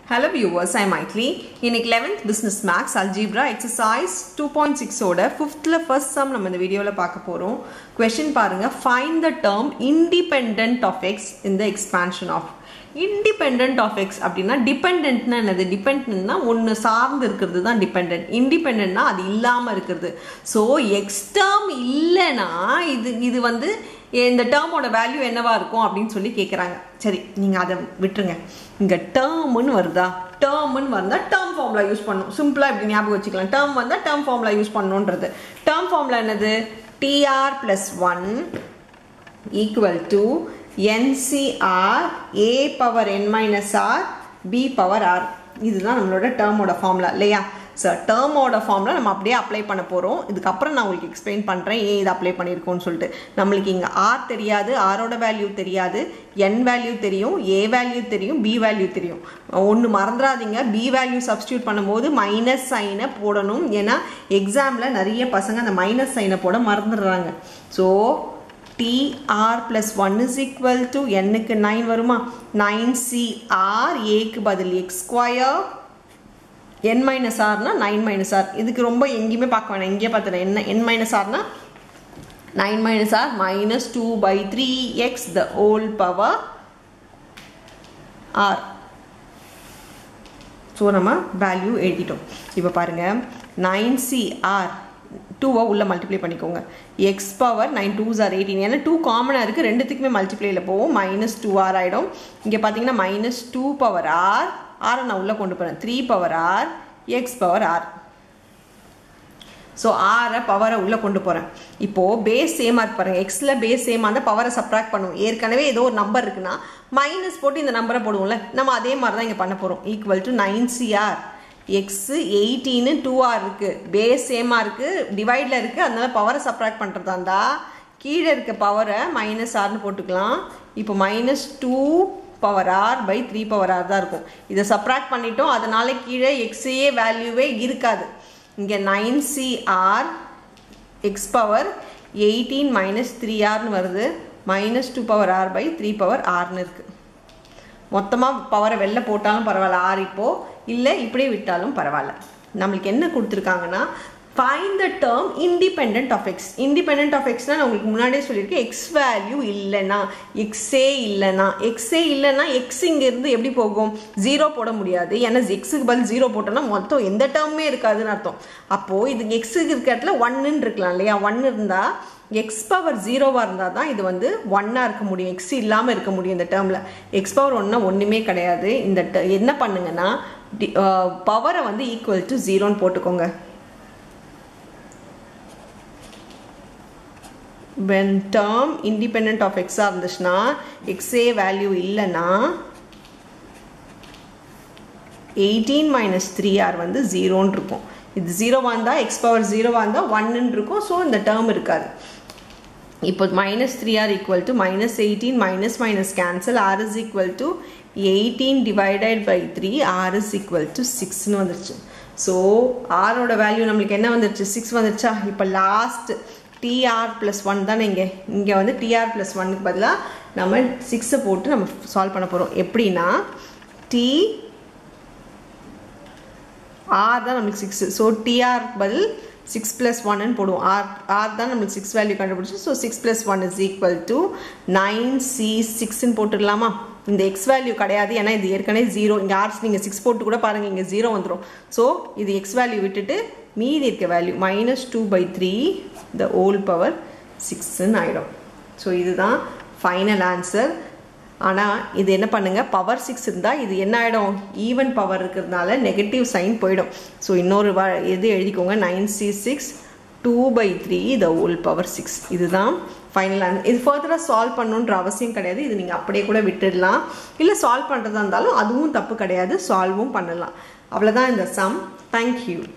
Hello viewers, I'm Maitli. இன்னைக்கு 11th Business Max Algebra Exercise 2.6 ஓட 5th first sum நம்ம இந்த வீடியோவில் பார்க்க போகிறோம் question பாருங்க find the term independent of x in the expansion of independent of x அப்படின்னா டிபெண்ட்னா என்னது டிபெண்ட்னா ஒன்று சார்ந்து இருக்கிறது தான் டிபெண்ட் இண்டிபெண்ட்னா அது இல்லாமல் இருக்கிறது ஸோ எக்ஸ் டேர்ம் இல்லைன்னா இது இது வந்து இந்த டேர்மோட வேல்யூ என்னவா இருக்கும் அப்படின்னு சொல்லி கேட்குறாங்க சரி நீங்கள் அதை விட்டுருங்க இங்கே டேர்ம்னு வருதா டேர்ம்னு வந்தால் டேர்ம் ஃபார்முலா யூஸ் பண்ணணும் சிம்பிளாக இப்படி ஞாபகம் வச்சுக்கலாம் டேர்ம் வந்தால் டேர்ம் ஃபார்முலா யூஸ் பண்ணணுன்றது டேர்ம் ஃபார்முலா என்னது T R plus one equal to N C R A power N minus R B power R இதுதான் நம்மளோட டேர்மோட ஃபார்முலா இல்லையா சார் டேர்மோட ஃபார்முலா நம்ம அப்படியே அப்ளை பண்ண போகிறோம் இதுக்கப்புறம் நான் உங்களுக்கு எக்ஸ்பிளைன் பண்ணுறேன் ஏன் இது அப்ளை பண்ணியிருக்கோன்னு சொல்லிட்டு நம்மளுக்கு இங்கே ஆர் தெரியாது ஆரோட வேல்யூ தெரியாது என் வேல்யூ தெரியும் ஏ வேல்யூ தெரியும் பி வேல்யூ தெரியும் ஒன்று மறந்துடாதீங்க பி வேல்யூ சப்ஸ்டியூட் பண்ணும்போது மைனஸ் சைனை போடணும் ஏன்னா எக்ஸாமில் நிறைய பசங்க அந்த மைனஸ் சைனை போட மறந்துடுறாங்க so T R plus one is equal to என்னுக்கு நைன் வருமா நைன் சிஆர் ஏக்கு பதில் எக்ஸ் ஸ்கொயர் என் மைனஸ் ஆர்னா நைன் மைனஸ் ஆர் இதுக்கு ரொம்ப எங்கேயுமே பார்க்க வேணாம் எங்கேயே பார்த்துட்டேன் என்ன என் மைனஸ் ஆர்னா nine minus R minus two by three X the whole power R so நம்ம வேல்யூ எழுதிட்டோம் இப்போ பாருங்கள் நைன் சி ஆர் டூவை உள்ளே மல்டிப்ளை பண்ணிக்கோங்க X power nine two R eighteen ஏன்னா டூ காமனாக இருக்குது ரெண்டுத்துக்குமே மல்டிப்ளையில் போவோம் மைனஸ் டூ ஆர் ஆகிடும் இங்கே பார்த்தீங்கன்னா மைனஸ் டூ பவர் ஆர் ஆரை நான் உள்ளே கொண்டு போகிறேன் three power R X power R so ஆரை பவரை உள்ளே கொண்டு போகிறேன் இப்போது பேஸ் சேமாக இருக்கு பாருங்கள் எக்ஸில் பேஸ் சேமாக இருந்தால் பவரை சப்ராக்ட் பண்ணுவோம் ஏற்கனவே ஏதோ ஒரு நம்பர் இருக்குன்னா மைனஸ் போட்டு இந்த நம்பரை போடுவோம்ல நம்ம அதே மாதிரி தான் இங்கே பண்ண போகிறோம் equal to nine C R X eighteen two R இருக்குது பேஸ் சேமாக இருக்குது டிவைடில் இருக்குது அதனால பவரை சப்ராக்ட் பண்ணுறதா இருந்தால் கீழே இருக்க பவரை மைனஸ் ஆர்னு போட்டுக்கலாம் இப்போ minus two power R by three power R தான் இருக்கும் இதை சப்ராக்ட் பண்ணிட்டோம் அதனால கீழே எக்ஸையே வேல்யூவே இருக்காது இங்கே nine C R X power eighteen minus three ஆர்னு வருது minus two power R by three power ஆர்னு இருக்குது மொத்தமாக பவரை வெளில போட்டாலும் பரவாயில்ல ஆர் இப்போது இல்லை இப்படியே விட்டாலும் பரவாயில்ல நம்மளுக்கு என்ன கொடுத்துருக்காங்கன்னா find the term independent of X independent of எக்ஸ்னால் நான் உங்களுக்கு முன்னாடியே சொல்லியிருக்கேன் எக்ஸ் வேல்யூ இல்லைன்னா எக்ஸே இல்லைன்னா எக்ஸே இல்லைன்னா எக்ஸ் இங்கேருந்து எப்படி போகும் ஜீரோ போட முடியாது ஏன்னா எக்ஸுக்கு பதில் ஜீரோ போட்டோன்னா மொத்தம் எந்த டேர்மே இருக்காதுன்னு அர்த்தம் அப்போது இது எக்ஸுக்கு இருக்க இடத்துல ஒன்னுன்னு இருக்கலாம் இல்லையா ஒன் இருந்தால் எக்ஸ் பவர் ஜீரோவாக இருந்தால் தான் இது வந்து ஒன்னாக இருக்க முடியும் எக்ஸ் இல்லாமல் இருக்க முடியும் இந்த டேர்மில் எக்ஸ் பவர் ஒன்றா ஒன்றுமே கிடையாது இந்த என்ன பண்ணுங்கன்னா பவரை வந்து ஈக்குவல் டு ஜீரோன்னு போட்டுக்கோங்க when term independent of x இருந்துச்சுன்னா xஏ வேல்யூ இல்லைன்னா எயிட்டீன் மைனஸ் த்ரீ ஆர் வந்து ஜீரோன்னு இருக்கும் இது ஜீரோவாக இருந்தால் எக்ஸ் பவர் ஜீரோவாக இருந்தால் ஒன்னு இருக்கும் ஸோ இந்த டேர்ம் இருக்காது இப்போ minus three R equal to minus eighteen minus minus cancel R is equal to eighteen divided by three R is equal to சிக்ஸ்னு வந்துருச்சு ஸோ ஆரோட வேல்யூ நம்மளுக்கு என்ன வந்துருச்சு சிக்ஸ் வந்துருச்சா இப்போ லாஸ்ட் டிஆர் ப்ளஸ் ஒன் தானே இங்கே இங்கே வந்து டிஆர் ப்ளஸ் ஒன்னுக்கு பதிலாக நம்ம சிக்ஸை போட்டு நம்ம சால்வ் பண்ண போகிறோம் எப்படின்னா டி ஆர் தான் நம்மளுக்கு சிக்ஸு ஸோ டிஆர் பதில் சிக்ஸ் ப்ளஸ் ஒன்னு போடுவோம் ஆர் ஆர் தான் நம்மளுக்கு சிக்ஸ் வேல்யூ கண்டுபிடிச்சி so six plus one is equal to nine C சிக்ஸ்ன்னு போட்டுடலாமா இந்த எக்ஸ் வேல்யூ கிடையாது ஏன்னா இது ஏற்கனவே ஜீரோ இங்கே ஆர்ஸ் நீங்கள் சிக்ஸ் போட்டு கூட பாருங்கள் இங்கே ஜீரோ வந்துடும் ஸோ இது எக்ஸ் வேல்யூ விட்டுட்டு மீதி இருக்க value minus two by three the whole power சிக்ஸ்ன்னு ஆகிடும் ஸோ இதுதான் ஃபைனல் ஆன்சர் ஆனால் இது என்ன பண்ணுங்கள் பவர் சிக்ஸ் இருந்தால் இது என்ன ஆகிடும் ஈவன் பவர் இருக்கிறதுனால நெகட்டிவ் சைன் போயிடும் ஸோ இன்னொரு வ எது எழுதிக்கோங்க nine C six two by three the whole power six இதுதான் ஃபைனல் ஆன்சர் இது ஃபர்தராக சால்வ் பண்ணணுன்ற அவசியம் கிடையாது இது நீங்கள் அப்படியே கூட விட்டுடலாம் இல்லை சால்வ் பண்ணுறதா இருந்தாலும் அதுவும் தப்பு கிடையாது சால்வும் பண்ணலாம் அவ்வளோதான் இந்த சம் தேங்க்யூ